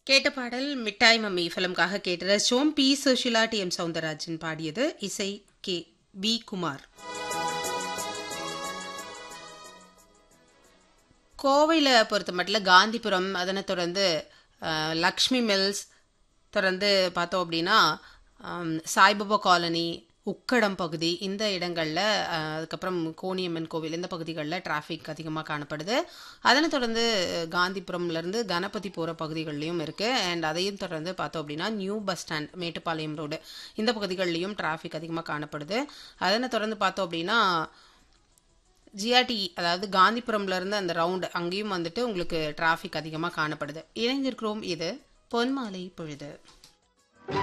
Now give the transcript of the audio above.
கேட்ட பாடல் மிட்டாய் மம்மி ஃபிலிம்காக கேட்டு ரசிச்சோம் P Susheela T M Soundararajan பாடியது இசை கே பி குமார் கோவையில் பொறுத்த மட்டும் காந்திபுரம் அதனை தொடர்ந்து அஹ், லக்ஷ்மி மில்ஸ் தொடர்ந்து பார்த்தோம் அப்படின்னா ஆம், சாய்பாபா காலனி உக்கடம் பகுதி இந்த இடங்களில் அதுக்கப்புறம் கோணியம்மன் கோவில் இந்த பகுதிகளில் டிராஃபிக் அதிகமாக காணப்படுது அதனை தொடர்ந்து அஹ், காந்திபுரம்லேருந்து கணபதி போகிற பகுதிகள்லையும் இருக்குது அண்ட் அதையும் தொடர்ந்து பார்த்தோம் அப்படின்னா new bus stand Mettupalayam road இந்த பகுதிகள்லையும் டிராஃபிக் அதிகமாக காணப்படுது அதனை தொடர்ந்து பார்த்தோம் அப்படின்னா ஜிஆர்டி அதாவது காந்திபுரம்ல இருந்து அந்த ரவுண்ட் அங்கேயும் வந்துட்டு உங்களுக்கு டிராஃபிக் அதிகமாக காணப்படுது இணைந்திருக்கிறோம் இது பொன்மாலை பொழுது